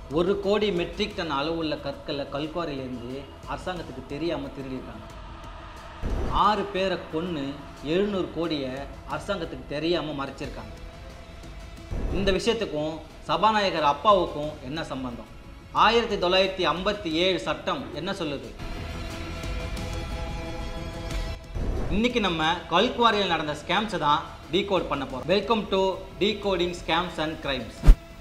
ஒரு கோடி matric ton அளவுள்ள கற்களை கல்குவாரியிலேருந்து அரசாங்கத்துக்கு தெரியாமல் திருடியிருக்காங்க ஆறு பேரை கொன்று எழுநூறு கோடியை அரசாங்கத்துக்கு தெரியாமல் மறைச்சிருக்காங்க இந்த விஷயத்துக்கும் சபாநாயகர் அப்பாவுக்கும் என்ன சம்பந்தம் ஆயிரத்தி தொள்ளாயிரத்தி ஐம்பத்தி ஏழு சட்டம் என்ன சொல்லுது இன்னைக்கு நம்ம கல்குவாரியில் நடந்த ஸ்கேம்ஸை தான் டீகோட் பண்ண போகிறோம் welcome to decoding scams and crimes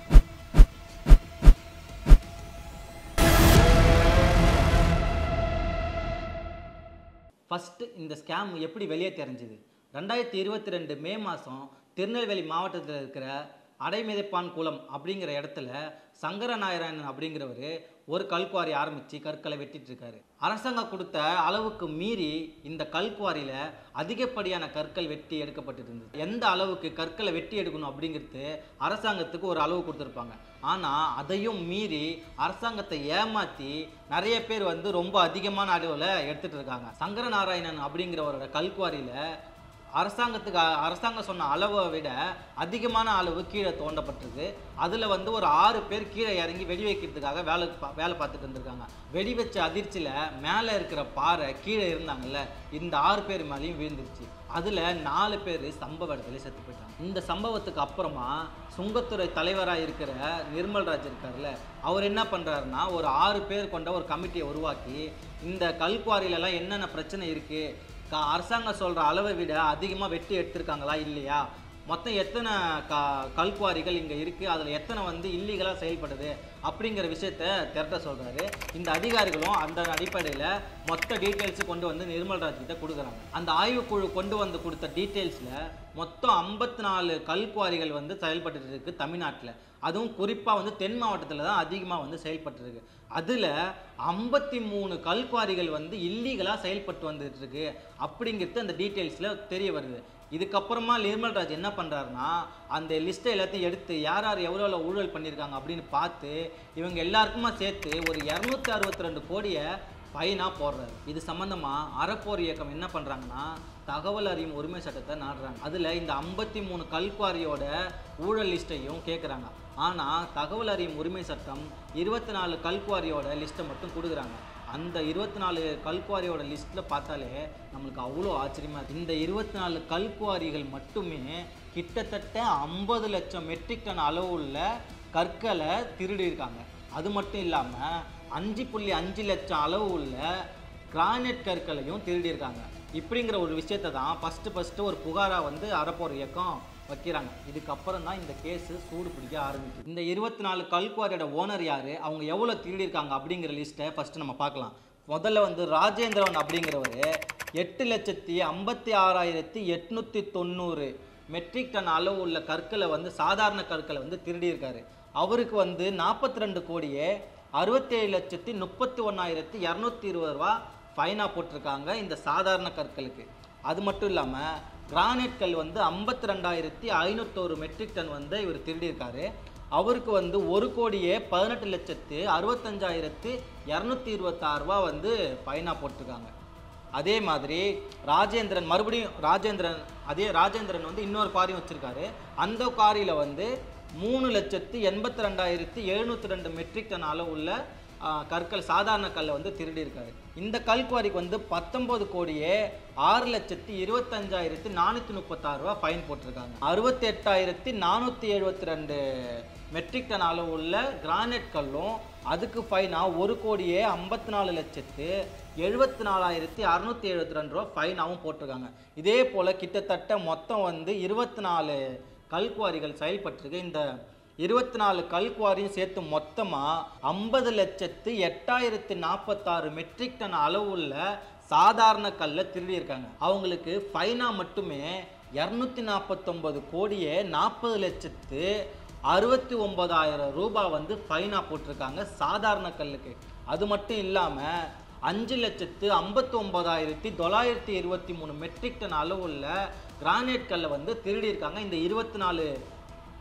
first இந்த ஸ்கேம் எப்படி வெளியே தெரிஞ்சுது ரெண்டாயிரத்தி இருபத்தி ரெண்டு மே மாதம் திருநெல்வேலி மாவட்டத்தில் இருக்கிற அடைமிதைப்பான் குளம் அப்படிங்கிற இடத்துல சங்கரநாராயணன் அப்படிங்கிறவர் ஒரு கல்குவாரி ஆரம்பித்து கற்களை வெட்டிட்டு இருக்காரு அரசாங்கம் கொடுத்த அளவுக்கு மீறி இந்த கல்குவாரியில் அதிகப்படியான கற்கள் வெட்டி எடுக்கப்பட்டு இருந்தது எந்த அளவுக்கு கற்களை வெட்டி எடுக்கணும் அப்படிங்கிறது அரசாங்கத்துக்கு ஒரு அளவு கொடுத்துருப்பாங்க ஆனால் அதையும் மீறி அரசாங்கத்தை ஏமாற்றி நிறைய பேர் வந்து ரொம்ப அதிகமான அளவில் எடுத்துகிட்டு இருக்காங்க சங்கரநாராயணன் அப்படிங்கிறவரோட கல்குவாரியில் அரசாங்கத்துக்கு அ- அரசாங்கம் சொன்ன அளவை விட அதிகமான அளவு கீழே தோண்டப்பட்டிருக்கு அதில் வந்து ஒரு ஆறு பேர் கீழே இறங்கி வெடி வைக்கிறதுக்காக வேலை பா- வேலை பார்த்துட்டு இருந்திருக்காங்க வெடி வச்ச அதிர்ச்சியில் மேலே இருக்கிற பாறை கீழே இருந்தாங்கல்ல இந்த ஆறு பேர் மேலேயும் விழுந்துருச்சு அதில் நாலு பேர் சம்பவ இடத்துல செத்து போயிட்டாங்க இந்த சம்பவத்துக்கு அப்புறமா சுங்கத்துறை தலைவராக இருக்கிற நிர்மல்ராஜ் இருக்கார்ல அவர் என்ன பண்ணுறாருன்னா ஒரு ஆறு பேர் கொண்ட ஒரு கமிட்டியை உருவாக்கி இந்த கல்குவாரியிலலாம் என்னென்ன பிரச்சனை இருக்குது க அரசாங்கம் சொல்கிற அளவை விட அதிகமாக வெட்டி எடுத்திருக்காங்களா இல்லையா மொத்தம் எத்தனை க கல்குவாரிகள் இங்கே இருக்குது அதில் எத்தனை வந்து இல்லீகலாக செயல்படுது அப்படிங்கிற விஷயத்த திரட்ட சொல்கிறாரு இந்த அதிகாரிகளும் அந்த அடிப்படையில் மொத்த டீட்டெயில்ஸு கொண்டு வந்து நிர்மல்ராஜ் கிட்ட கொடுக்குறாங்க அந்த ஆய்வுக்குழு கொண்டு வந்து கொடுத்த டீட்டெயில்ஸில் மொத்தம் ஐம்பத்தி நாலு கல்குவாரிகள் வந்து செயல்பட்டு இருக்கு தமிழ்நாட்டில் அதுவும் குறிப்பாக வந்து தென் மாவட்டத்தில் தான் அதிகமாக வந்து செயல்பட்டு இருக்கு அதில் ஐம்பத்தி மூணு கல்குவாரிகள் வந்து இல்லீகலாக செயல்பட்டு வந்துட்டு இருக்கு அப்படிங்கிறது அந்த டீட்டெயில்ஸில் தெரிய வருது இதுக்கப்புறமா நிர்மல்ராஜ் என்ன பண்ணுறாருன்னா அந்த லிஸ்ட்டை எல்லாத்தையும் எடுத்து யார் யார் எவ்வளோ எவ்வளோ ஊழல் பண்ணியிருக்காங்க அப்படின்னு பார்த்து இவங்க எல்லாருக்குமா சேர்த்து ஒரு இரநூத்தி அறுபத்தி ரெண்டு கோடியை ஃபைனாக போடுறாரு இது சம்மந்தமாக அறப்போர் இயக்கம் என்ன பண்ணுறாங்கன்னா தகவல் அறியும் உரிமை சட்டத்தை நாடுறாங்க அதில் இந்த ஐம்பத்தி மூணு கல்குவாரியோட ஊழல் லிஸ்ட்டையும் கேட்குறாங்க ஆனால் தகவல் அறியும் உரிமை சட்டம் இருபத்தி நாலு கல்குவாரியோட லிஸ்ட்டை மட்டும் கொடுக்குறாங்க அந்த இருபத்தி நாலு கல்குவாரியோட லிஸ்ட்டில் பார்த்தாலே நம்மளுக்கு அவ்வளோ ஆச்சரியமாக இருக்கு இந்த இருபத்தி நாலு கல்குவாரிகள் மட்டுமே கிட்டத்தட்ட ஐம்பது லட்சம் மெட்ரிக் டன் அளவுள்ள கற்களை திருடியிருக்காங்க அது மட்டும் இல்லாமல் அஞ்சு புள்ளி அஞ்சு லட்சம் அளவு உள்ள கிரானைட் கற்களையும் திருடியிருக்காங்க இப்படிங்கிற ஒரு விஷயத்தை தான் ஃபஸ்ட்டு ஃபஸ்ட்டு ஒரு புகாராக வந்து அறப்போர் இயக்கம் வைக்கிறாங்க இதுக்கப்புறம் தான் இந்த கேஸு சூடு பிடிக்க ஆரம்பிக்குது இந்த இருபத்தி நாலு கல்குவாரியோட ஓனர் யார் அவங்க எவ்வளோ திருடியிருக்காங்க அப்படிங்கிற லிஸ்ட்டை ஃபஸ்ட்டு நம்ம பார்க்கலாம் முதல்ல வந்து ராஜேந்திரன் அப்படிங்கிறவர் எட்டு லட்சத்தி ஐம்பத்தி ஆறாயிரத்தி எட்நூற்றி தொண்ணூறு மெட்ரிக் டன் அளவு உள்ள கற்களை வந்து சாதாரண கற்களை வந்து திருடியிருக்காரு அவருக்கு வந்து நாற்பத்தி ரெண்டு கோடியே அறுபத்தேழு லட்சத்தி முப்பத்தி ஒன்றாயிரத்தி இரநூத்தி இருபது ரூபா ஃபைனாக போட்டிருக்காங்க இந்த சாதாரண கற்களுக்கு அது மட்டும் இல்லாமல் கிரானைட் கல் வந்து ஐம்பத்தி ரெண்டாயிரத்தி ஐநூற்றோரு மெட்ரிக் டன் வந்து இவர் திருடியிருக்காரு அவருக்கு வந்து ஒரு கோடியே பதினெட்டு லட்சத்து அறுபத்தஞ்சாயிரத்து இரநூத்தி இருபத்தாறு ரூபா வந்து ஃபைனாக போட்டிருக்காங்க அதே மாதிரி ராஜேந்திரன் மறுபடியும் ராஜேந்திரன் அதே ராஜேந்திரன் வந்து இன்னொரு காரியம் வச்சுருக்காரு அந்த காரியில் வந்து மூணு லட்சத்து எண்பத்தி ரெண்டாயிரத்தி எழுநூற்றி ரெண்டு மெட்ரிக் டன் அளவுள்ள ஆ, கற்கள் சாதாரண கல்லை வந்து திருடியிருக்காரு இந்த கல்குவாரிக்கு வந்து பத்தொன்பது கோடியே ஆறு லட்சத்தி இருபத்தஞ்சாயிரத்தி நானூற்றி முப்பத்தாறு ரூபா ஃபைன் போட்டிருக்காங்க அறுபத்தி எட்டாயிரத்தி நானூற்றி எழுபத்தி ரெண்டு மெட்ரிக் டன் அளவு உள்ள கிரானைட் கல்லும் அதுக்கு ஃபைனாக ஒரு கோடியே ஐம்பத்தி நாலு லட்சத்து எழுபத்தி நாலாயிரத்தி அறநூற்றி எழுபத்தி ரெண்டு ரூபா ஃபைனாகவும் போட்டிருக்காங்க இதே போல் கிட்டத்தட்ட மொத்தம் வந்து இருபத்தி நாலு கல்குவாரிகள் செயல்பட்டிருக்கு இந்த இருபத்தி நாலு கல்குவாரியும் சேர்த்து மொத்தமாக ஐம்பது லட்சத்து எட்டாயிரத்து நாற்பத்தாறு மெட்ரிக் டன் அளவுள்ள சாதாரண கல்லை திருடியிருக்காங்க அவங்களுக்கு ஃபைனாக மட்டுமே இரநூத்தி நாற்பத்தொம்பது கோடியே நாற்பது லட்சத்து அறுபத்தி ஒன்பதாயிரம் ரூபாய் வந்து ஃபைனாக போட்டிருக்காங்க சாதாரண கல்லுக்கு அது மட்டும் இல்லாமல் அஞ்சு லட்சத்து ஐம்பத்தி ஒன்பதாயிரத்தி தொள்ளாயிரத்தி இருபத்தி மூணு மெட்ரிக் டன் அளவுள்ள கிரானைட் கல்லை வந்து திருடியிருக்காங்க இந்த இருபத்தி நாலு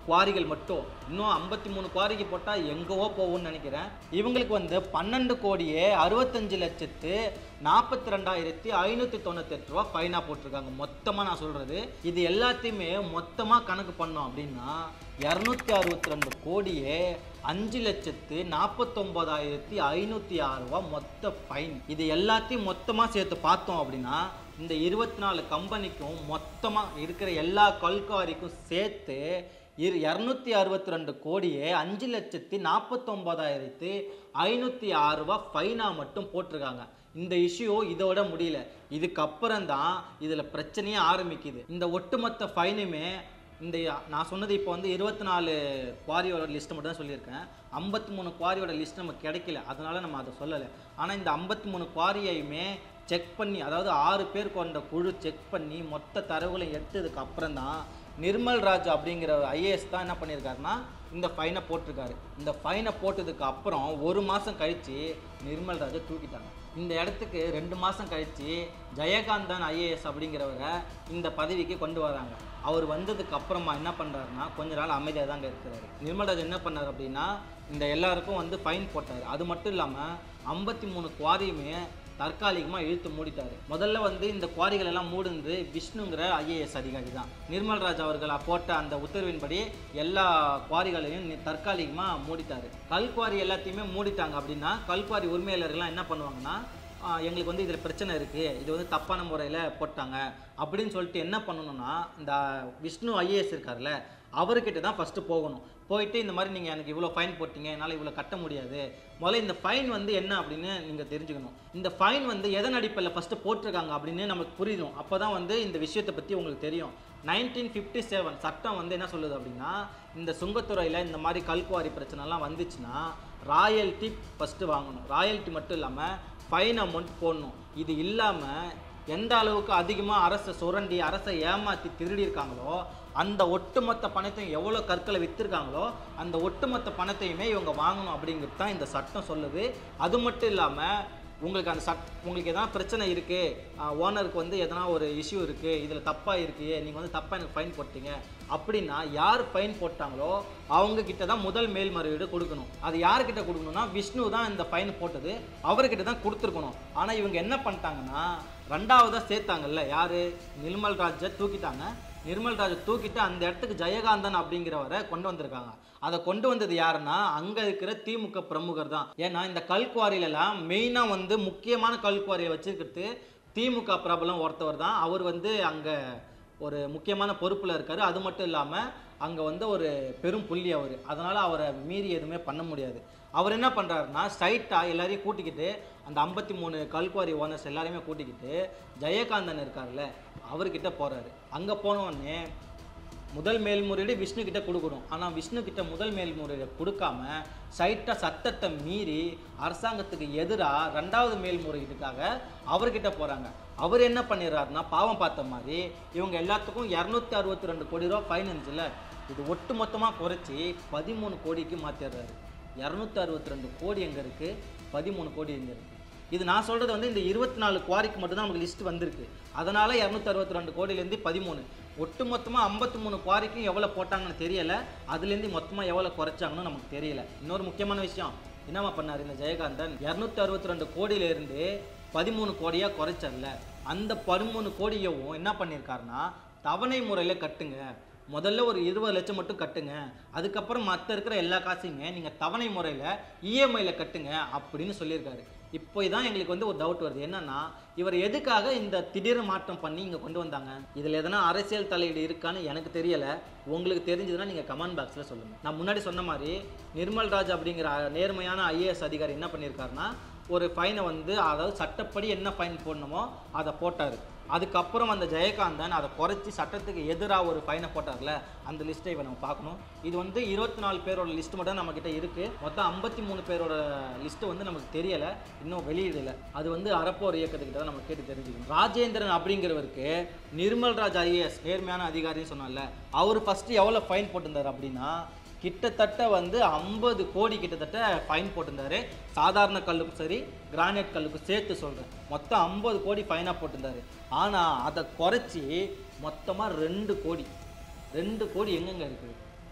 குவாரிகள் மட்டும் இன்னும் ஐம்பத்தி மூணு குவாரிக்கு போட்டால் எங்கவோ போகும்னு நினைக்கிறேன் இவங்களுக்கு வந்து பன்னெண்டு கோடியே அறுபத்தஞ்சு லட்சத்து நாற்பத்தி ரெண்டாயிரத்தி ஐநூற்றி தொண்ணூத்தெட்டு ரூபா ஃபைனாக போட்டிருக்காங்க மொத்தமாக நான் சொல்கிறது இது எல்லாத்தையுமே மொத்தமாக கணக்கு பண்ணோம் அப்படின்னா இரநூத்தி அறுபத்தி ரெண்டு கோடியே அஞ்சு லட்சத்து நாற்பத்தொம்போதாயிரத்தி ஐநூற்றி ஆறு ரூபா மொத்த ஃபைன் இது எல்லாத்தையும் மொத்தமாக சேர்த்து பார்த்தோம் அப்படின்னா இந்த இருபத்தி நாலு கம்பெனிக்கும் மொத்தமாக இருக்கிற எல்லா கல்குவாரிக்கும் சேர்த்து இரு இரநூத்தி அறுபத்தி ரெண்டு கோடியே அஞ்சு லட்சத்தி நாற்பத்தொம்போதாயிரத்தி ஐநூற்றி ஆறு ரூபா ஃபைனாக மட்டும் போட்டிருக்காங்க இந்த இஷ்யூ இதோட முடியல இதுக்கப்புறம் தான் இதில் பிரச்சனையே ஆரம்பிக்குது இந்த ஒட்டுமொத்த ஃபைனுமே இந்த நான் சொன்னது இப்போ வந்து இருபத்தி நாலு குவாரியோட லிஸ்ட்டை மட்டும் தான் சொல்லியிருக்கேன் ஐம்பத்தி மூணு குவாரியோட லிஸ்ட் நமக்கு கிடைக்கல அதனால நம்ம அதை சொல்லலை ஆனால் இந்த ஐம்பத்தி மூணு குவாரியையுமே செக் பண்ணி அதாவது ஆறு பேர் கொண்ட குழு செக் பண்ணி மொத்த தரவுகளை எடுத்ததுக்கு அப்புறம் தான் நிர்மல் ராஜ் அப்படிங்கிற ஐஏஎஸ் தான் என்ன பண்ணியிருக்காருன்னா இந்த ஃபைனை போட்டிருக்காரு இந்த ஃபைனை போட்டதுக்கு அப்புறம் ஒரு மாதம் கழித்து நிர்மல் ராஜை தூக்கிட்டாங்க இந்த இடத்துக்கு ரெண்டு மாதம் கழித்து ஜெயகாந்தன் ஐஏஎஸ் அப்படிங்கிறவரை இந்த பதவிக்கு கொண்டு வராங்க அவர் வந்ததுக்கு அப்புறமா என்ன பண்ணுறாருன்னா கொஞ்ச நாள் அமைதியாக தாங்க இருக்கிறாரு நிர்மல்ராஜ் என்ன பண்ணார் அப்படின்னா இந்த எல்லாருக்கும் வந்து ஃபைன் போட்டார் அது மட்டும் இல்லாமல் ஐம்பத்தி மூணு குவாரியுமே தற்காலிகமாக இழுத்து மூடிட்டாரு முதல்ல வந்து இந்த குவாரிகள் எல்லாம் மூடுனது விஷ்ணுங்கிற ஐஏஎஸ் அதிகாரி தான் நிர்மல்ராஜ் அவர்கள் போட்ட அந்த உத்தரவின்படி எல்லா குவாரிகளையும் நி- தற்காலிகமா மூடிட்டாரு கல் குவாரி எல்லாத்தையுமே மூடிட்டாங்க அப்படின்னா கல் குவாரி உரிமையாளர்கள்லாம் என்ன பண்ணுவாங்கன்னா ஆஹ், எங்களுக்கு வந்து இதில் பிரச்சனை இருக்குது இது வந்து தப்பான முறையில் போட்டாங்க அப்படின்னு சொல்லிட்டு என்ன பண்ணணும்னா இந்த விஷ்ணு ஐஏஎஸ் இருக்கார்ல அவர்கிட்ட தான் ஃபஸ்ட்டு போகணும் போயிட்டு இந்த மாதிரி நீங்கள் எனக்கு இவ்வளோ ஃபைன் போட்டீங்க என்னால் இவ்வளோ கட்ட முடியாது முதல்ல இந்த ஃபைன் வந்து என்ன அப்படின்னு நீங்கள் தெரிஞ்சுக்கணும் இந்த ஃபைன் வந்து எதன் அடிப்படையில் ஃபஸ்ட்டு போட்டிருக்காங்க அப்படின்னு நமக்கு புரியும் அப்போ தான் வந்து இந்த விஷயத்தை பற்றி உங்களுக்கு தெரியும் நைன்டீன் ஃபிஃப்டி செவன் சட்டம் வந்து என்ன சொல்லுது அப்படின்னா இந்த சுங்கத்துறையில் இந்த மாதிரி கல்குவாரி பிரச்சனைலாம் வந்துச்சுன்னா ராயல்ட்டி ஃபஸ்ட்டு வாங்கணும் ராயல்ட்டி மட்டும் இல்லாமல் ஃபைன் அமௌண்ட் போடணும் இது இல்லாமல் எந்த அளவுக்கு அதிகமாக அரசை சுரண்டி அரசை ஏமாற்றி திருடி இருக்காங்களோ அந்த ஒட்டுமொத்த பணத்தையும் எவ்வளோ கற்களை விற்றுருக்காங்களோ அந்த ஒட்டுமொத்த பணத்தையுமே இவங்க வாங்கணும் அப்படிங்கிறது தான் இந்த சட்டம் சொல்லுது அது மட்டும் இல்லாமல் உங்களுக்கு அந்த சட் உங்களுக்கு எதனா பிரச்சனை இருக்குது ஓனருக்கு வந்து எதனா ஒரு இஷ்யூ இருக்குது இதில் தப்பாக இருக்குது நீங்கள் வந்து தப்பாக எனக்கு ஃபைன் போட்டீங்க அப்படின்னா யார் ஃபைன் போட்டாங்களோ அவங்க கிட்ட தான் முதல் மேல்முறையீடு கொடுக்கணும் அது யார்கிட்ட கொடுக்கணும்னா விஷ்ணு தான் இந்த ஃபைன் போட்டது அவர்கிட்ட தான் கொடுத்துருக்கணும் ஆனால் இவங்க என்ன பண்ணிட்டாங்கன்னா ரெண்டாவதாக சேர்த்தாங்கல்ல யார் நிர்மல் ராஜை தூக்கிட்டாங்க நிர்மல் ராஜை தூக்கிட்டு அந்த இடத்துக்கு ஜெயகாந்தன் அப்படிங்கிறவரை கொண்டு வந்திருக்காங்க அதை கொண்டு வந்தது யாருன்னா அங்கே இருக்கிற திமுக பிரமுகர் தான் ஏன்னா இந்த கல்குவாரியிலலாம் மெயினாக வந்து முக்கியமான கல்குவாரியை வச்சிருக்கிறது திமுக பிரபலம் ஒருத்தவர் தான் அவர் வந்து அங்கே ஒரு முக்கியமான பொறுப்பில் இருக்காரு அது மட்டும் இல்லாமல் அங்கே வந்து ஒரு பெரும் புள்ளி அவர் அதனால் அவரை மீறி எதுவுமே பண்ண முடியாது அவர் என்ன பண்ணுறாருன்னா ஸ்ட்ரைட்டாக எல்லாரையும் கூட்டிக்கிட்டு அந்த ஐம்பத்தி மூணு கல்குவாரி ஓனர்ஸ் எல்லாரையுமே கூட்டிக்கிட்டு ஜெயகாந்தன் இருக்கார்ல அவர்கிட்ட போகிறாரு அங்கே போனோடனே முதல் மேல்முறையீடு விஷ்ணு கிட்ட கொடுக்கணும் ஆனால் விஷ்ணு கிட்ட முதல் மேல்முறையீடு கொடுக்காம சைட்டாக சட்டத்தை மீறி அரசாங்கத்துக்கு எதிராக ரெண்டாவது மேல்முறையீட்டுக்காக அவர்கிட்ட போகிறாங்க அவர் என்ன பண்ணிடுறாருன்னா பாவம் பார்த்த மாதிரி இவங்க எல்லாத்துக்கும் இரநூத்தி அறுபத்தி ரெண்டு கோடி ரூபா ஃபைன் இருந்துச்சுல்ல இது ஒட்டு மொத்தமாக குறைச்சி பதிமூணு கோடிக்கு மாற்றிடுறாரு இரநூத்தி அறுபத்தி ரெண்டு கோடி எங்கே இருக்குது பதிமூணு கோடி எங்கே இருக்குது இது நான் சொல்கிறது வந்து இந்த இருபத்தி நாலு குவாரிக்கு மட்டும்தான் நமக்கு லிஸ்ட் வந்திருக்கு அதனால் இரநூத்தி அறுபத்தி ரெண்டு கோடியிலேருந்து பதிமூணு ஒட்டு மொத்தமாக ஐம்பத்தி மூணு குவாரிக்கும் எவ்வளோ போட்டாங்கன்னு தெரியலை அதுலேருந்து மொத்தமாக எவ்வளோ குறைச்சாங்கன்னு நமக்கு தெரியல இன்னொரு முக்கியமான விஷயம் என்னம்மா பண்ணார் இந்த ஜெயகாந்தன் இரநூத்தி அறுபத்தி ரெண்டு கோடியிலேருந்து பதிமூணு கோடியாக குறைச்சர்ல அந்த பதிமூணு கோடியவும் என்ன பண்ணியிருக்காருன்னா தவணை முறையில் கட்டுங்க முதல்ல ஒரு இருபது லட்சம் மட்டும் கட்டுங்க அதுக்கப்புறம் மற்ற இருக்கிற எல்லா காசையுமே நீங்கள் தவணை முறையில் இஎம்ஐயில் கட்டுங்க அப்படின்னு சொல்லியிருக்காரு இப்போ தான் எங்களுக்கு வந்து ஒரு டவுட் வருது என்னன்னா இவர் எதுக்காக இந்த திடீர் மாற்றம் பண்ணி இங்கே கொண்டு வந்தாங்க இதில் எதனா அரசியல் தலையீடு இருக்கான்னு எனக்கு தெரியலை உங்களுக்கு தெரிஞ்சதுன்னா நீங்கள் கமெண்ட் பாக்ஸில் சொல்லுங்கள் நான் முன்னாடி சொன்ன மாதிரி நிர்மல் ராஜ் அப்படிங்கிற நேர்மையான ஐஏஎஸ் அதிகாரி என்ன பண்ணியிருக்காருன்னா ஒரு ஃபைனை வந்து அதாவது சட்டப்படி என்ன ஃபைன் போடணுமோ அதை போட்டார் அதுக்கப்புறம் அந்த ஜெயகாந்தன் அதை குறைச்சி சட்டத்துக்கு எதிராக ஒரு ஃபைனை போட்டார்ல அந்த லிஸ்ட்டை இப்போ நம்ம பார்க்கணும் இது வந்து இருபத்தி நாலு பேரோட லிஸ்ட் மட்டும் நம்மக்கிட்ட இருக்குது மொத்தம் ஐம்பத்தி மூணு பேரோட லிஸ்ட்டு வந்து நமக்கு தெரியலை இன்னும் வெளியிடல அது வந்து அறப்போர் இயக்கத்துக்கிட்ட தான் நம்ம கேட்டு தெரிஞ்சுக்கணும் ராஜேந்திரன் அப்படிங்கிறவருக்கு நிர்மல் ராஜ் ஐஏஎஸ் நேர்மையான அதிகாரின்னு சொன்னால அவர் ஃபஸ்ட்டு எவ்வளோ ஃபைன் போட்டிருந்தார் அப்படின்னா கிட்டத்தட்ட வந்து ஐம்பது கோடி கிட்டத்தட்ட ஃபைன் போட்டிருந்தாரு சாதாரண கல்லுக்கும் சரி கிரானைட் கல்லுக்கும் சேர்த்து சொல்கிறேன் மொத்தம் ஐம்பது கோடி ஃபைனாக போட்டிருந்தாரு ஆனால் அதை குறைச்சி மொத்தமாக ரெண்டு கோடி ரெண்டு கோடி எங்கெங்க இருக்குது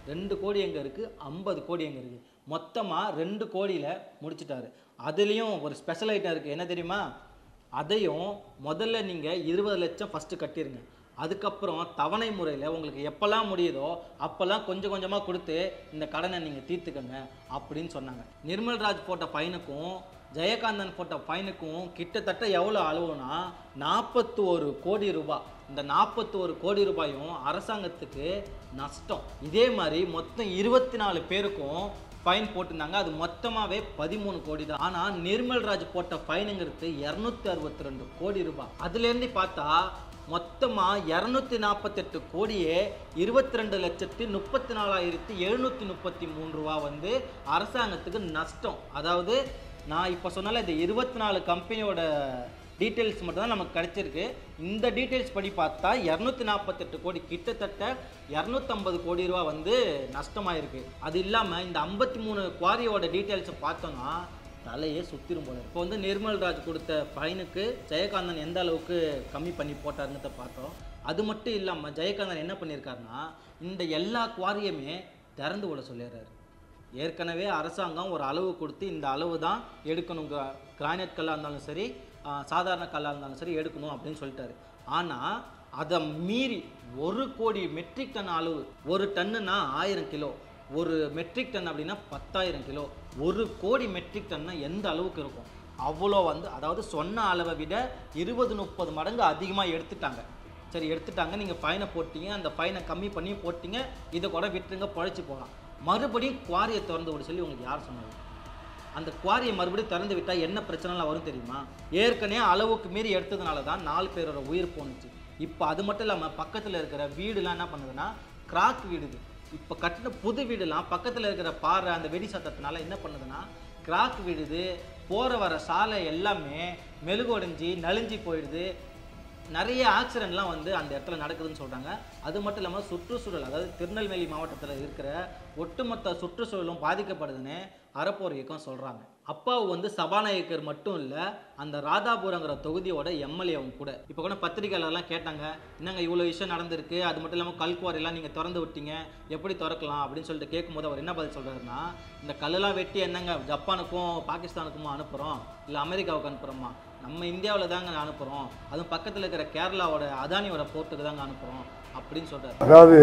ரெண்டு கோடி எங்கே இருக்குது ஐம்பது கோடி எங்கே இருக்குது மொத்தமாக ரெண்டு கோடியில் முடிச்சிட்டாரு அதுலேயும் ஒரு ஸ்பெஷல் ஐட்டம் இருக்குது என்ன தெரியுமா அதையும் முதல்ல நீங்கள் இருபது லட்சம் ஃபஸ்ட்டு கட்டிருங்க அதுக்கப்புறம் தவணை முறையில் உங்களுக்கு எப்போல்லாம் முடியுதோ அப்போல்லாம் கொஞ்சம் கொஞ்சமாக கொடுத்து இந்த கடனை நீங்கள் தீர்த்துக்கங்க அப்படின்னு சொன்னாங்க நிர்மல்ராஜ் போட்ட ஃபைனுக்கும் ஜெயகாந்தன் போட்ட ஃபைனுக்கும் கிட்டத்தட்ட எவ்வளோ அளவுனா நாற்பத்தி ஒரு கோடி ரூபாய் இந்த நாற்பத்தி ஒரு கோடி ரூபாயும் அரசாங்கத்துக்கு நஷ்டம் இதே மாதிரி மொத்தம் இருபத்தி நாலு பேருக்கும் ஃபைன் போட்டிருந்தாங்க அது மொத்தமாகவே பதிமூணு கோடி தான் ஆனால் நிர்மல்ராஜ் போட்ட ஃபைனுங்கிறது இரநூத்தி அறுபத்தி ரெண்டு கோடி ரூபாய் அதுலேருந்து பார்த்தா மொத்தமாக இரநூத்தி நாற்பத்தெட்டு கோடியே இருபத்தி ரெண்டு லட்சத்தி முப்பத்தி நாலாயிரத்தி எழுநூற்றி முப்பத்தி மூணு ரூபா வந்து அரசாங்கத்துக்கு நஷ்டம் அதாவது நான் இப்போ சொன்னால இந்த இருபத்தி நாலு கம்பெனியோட டீட்டெயில்ஸ் மட்டும் தான் நமக்கு கிடைச்சிருக்கு இந்த டீட்டெயில்ஸ் படி பார்த்தா இரநூத்தி நாற்பத்தெட்டு கோடி கிட்டத்தட்ட இரநூத்தம்பது கோடி ரூபா வந்து நஷ்டமாயிருக்கு அது இல்லாமல் இந்த ஐம்பத்தி மூணு குவாரியோட டீட்டெயில்ஸை பார்த்தோன்னா தலையே சுத்திரும் போல இப்போ வந்து நிர்மல்ராஜ் கொடுத்த ஃபைனுக்கு ஜெயகாந்தன் எந்த அளவுக்கு கம்மி பண்ணி போட்டாருன்னு பார்த்தோம் அது மட்டும் இல்லாமல் ஜெயகாந்தன் என்ன பண்ணியிருக்காருன்னா இந்த எல்லா குவாரியுமே திறந்து விட சொல்லிடுறாரு ஏற்கனவே அரசாங்கம் ஒரு அளவு கொடுத்து இந்த அளவு தான் எடுக்கணும் கிரானைட் கல்லாக இருந்தாலும் சரி ஆ, சாதாரண கல்லாக இருந்தாலும் சரி எடுக்கணும் அப்படின்னு சொல்லிட்டாரு ஆனால் அதை மீறி ஒரு கோடி மெட்ரிக் டன் அளவு ஒரு டன்னுனா ஆயிரம் கிலோ ஒரு மெட்ரிக் டன் அப்படின்னா பத்தாயிரம் கிலோ ஒரு கோடி மெட்ரிக் டன்னா எந்த அளவுக்கு இருக்கும் அவ்வளோ வந்து அதாவது சொன்ன அளவை விட இருபது முப்பது மடங்கு அதிகமாக எடுத்துட்டாங்க சரி எடுத்துட்டாங்க நீங்கள் ஃபைனை போட்டீங்க அந்த ஃபைனை கம்மி பண்ணி போட்டீங்க இதை கூட விட்டுருங்க பழைச்சி போகலாம் மறுபடியும் குவாரியை திறந்து விட சொல்லி உங்களுக்கு யார் சொன்னது அந்த குவாரியை மறுபடியும் திறந்து விட்டால் என்ன பிரச்சனைலாம் வரும் தெரியுமா ஏற்கனவே அளவுக்கு மீறி எடுத்ததுனால தான் நாலு பேரோட உயிர் போணுச்சு இப்போ அது மட்டும் இல்லாமல் பக்கத்தில் இருக்கிற வீடுலாம் என்ன பண்ணுதுன்னா கிராக் வீடுது இப்போ கட்டின புது வீடுலாம் பக்கத்தில் இருக்கிற பாறை அந்த வெடி சத்தத்தினால என்ன பண்ணுதுன்னா கிராக் விடுது போகிற வர சாலை எல்லாமே மெழுகுடைஞ்சி நலிஞ்சு போயிடுது நிறைய ஆக்சிடென்ட்லாம் வந்து அந்த இடத்துல நடக்குதுன்னு சொல்கிறாங்க அது மட்டும் இல்லாமல் சுற்றுச்சூழல் அதாவது திருநெல்வேலி மாவட்டத்தில் இருக்கிற ஒட்டுமொத்த சுற்றுச்சூழலும் பாதிக்கப்படுதுன்னு அறப்போர் இயக்கம் சொல்கிறாங்க அப்பாவு வந்து சபாநாயகர் மட்டும் இல்லை அந்த ராதாபுரங்கிற தொகுதியோட எம்எல்ஏவும் கூட இப்போ கூட பத்திரிகையாளர்லாம் கேட்டாங்க என்னங்க இவ்வளோ விஷயம் நடந்திருக்கு அது மட்டும் இல்லாமல் கல்குவாரிலாம் நீங்கள் திறந்து விட்டீங்க எப்படி திறக்கலாம் அப்படின்னு சொல்லிட்டு கேட்கும்போது அவர் என்ன பதில் சொல்கிறாருன்னா இந்த கல்லெல்லாம் வெட்டி என்னங்க ஜப்பானுக்கும் பாகிஸ்தானுக்குமா அனுப்புகிறோம் இல்லை அமெரிக்காவுக்கு அனுப்புகிறோமா நம்ம இந்தியாவில் தாங்க அனுப்புகிறோம் அதுவும் பக்கத்தில் இருக்கிற கேரளாவோட அதானியோட போர்ட்டுக்கு தாங்க அனுப்புகிறோம் அப்படின்னு சொல்கிறார் அதாவது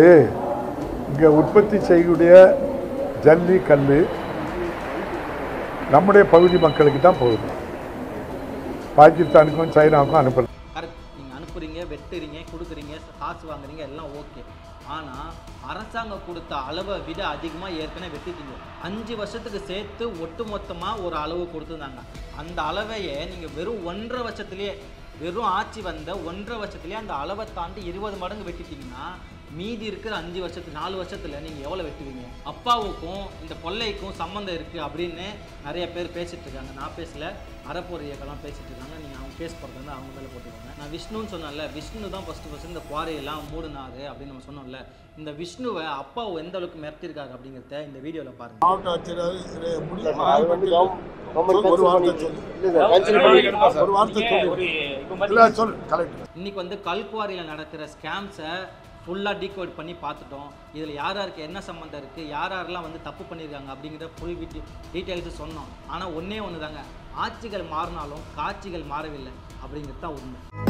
இங்கே உற்பத்தி செய்யக்கூடிய ஜல்லி கல் நம்முடைய பகுதி மக்களுக்கு தான் போகுது பாகிஸ்தானுக்கும் சைனாவுக்கும் அனுப்பல கரெக்ட் நீங்கள் அனுப்புறீங்க வெட்டுறீங்க கொடுக்குறீங்க காசு வாங்குறீங்க எல்லாம் ஓகே ஆனால் அரசாங்கம் கொடுத்த அளவை விட அதிகமாக ஏற்கனவே வெட்டிட்டீங்க அஞ்சு வருஷத்துக்கு சேர்த்து ஒட்டு மொத்தமாக ஒரு அளவு கொடுத்துருந்தாங்க அந்த அளவையே நீங்கள் வெறும் ஒன்றரை வருஷத்துலேயே வெறும் ஆட்சி வந்த ஒன்றரை வருஷத்துலேயே அந்த அளவை தாண்டி இருபது மடங்கு வெட்டிட்டீங்கன்னா மீதி இருக்கிற அஞ்சு வருஷத்துக்கு நாலு வருஷத்துல நீங்கள் எவ்வளோ வெட்டுவீங்க அப்பாவுக்கும் இந்த கொள்ளைக்கும் சம்மந்தம் இருக்குது அப்படின்னு நிறைய பேர் பேசிட்டு இருக்காங்க நான் பேசல அறப்போர் இயக்கம்லாம் பேசிட்டு இருக்காங்க நீங்கள் அவங்க கேஸ் போடுறது வந்து அவங்க மேலே போட்டுக்கோங்க நான் விஷ்ணுன்னு சொன்னேன்ல விஷ்ணு தான் ஃபஸ்ட்டு ஃபஸ்ட்டு இந்த குவாரியெல்லாம் மூடினாரு அப்படின்னு நம்ம சொன்னோம்ல இந்த விஷ்ணுவை அப்பாவை எந்த அளவுக்கு மிரட்டிருக்காரு அப்படிங்கிறத இந்த வீடியோவில் பாருங்க மாவட்ட ஆட்சியர் திரு முடி அது வந்து கவர்மெண்ட் கவர்மெண்ட் ஒரு வார்த்தை கன்சிடர் சொல்லு. பண்ணி இல்லை சார் கன்சிடர் பண்ணி ஒரு வார்த்தை சொல்லு இல்ல சொல்லு கலெக்டர் இன்னைக்கு வந்து கல்குவாரியில் நடக்கிற ஸ்கேம்ஸை ஃபுல்லாக டீகோட் பண்ணி பார்த்துட்டோம் இதில் யார் யாருக்கு என்ன சம்மந்தம் இருக்குது யார் யாரெல்லாம் வந்து தப்பு பண்ணியிருக்காங்க அப்படிங்கிற ஃபுல் வீடியோ டீட்டெயில்ஸு சொன்னோம் ஆனால் ஒன்றே ஒன்று தாங்க ஆட்சிகள் மாறினாலும் காட்சிகள் மாறவில்லை அப்படிங்கிறது தான் உண்மை